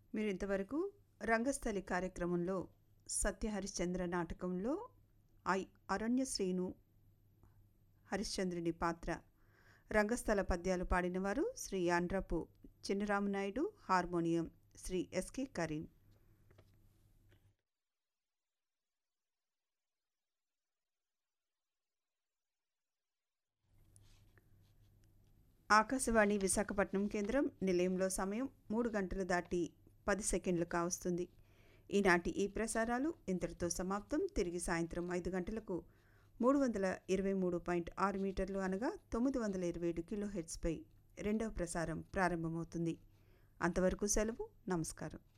మీరు ఇంతవరకు రంగస్థలి కార్యక్రమంలో సత్య హరిశ్చంద్ర నాటకంలో ఐ అరణ్య శ్రీను హరిశ్చంద్రుని పాత్ర రంగస్థల పద్యాలు పాడినవారు శ్రీ ఆండ్రపు చిన్నరామనాయుడు హార్మోనియం శ్రీ ఎస్కే కరీం ఆకాశవాణి విశాఖపట్నం కేంద్రం నిలయంలో సమయం మూడు గంటలు దాటి పది సెకండ్లు కావస్తుంది ఈనాటి ఈ ప్రసారాలు ఇంతటితో సమాప్తం తిరిగి సాయంత్రం ఐదు గంటలకు మూడు వందల ఇరవై మూడు పాయింట్ ఆరు మీటర్లు అనగా తొమ్మిది వందల ఇరవై ఏడు కిలో హెడ్స్పై రెండవ ప్రసారం ప్రారంభమవుతుంది అంతవరకు సెలవు నమస్కారం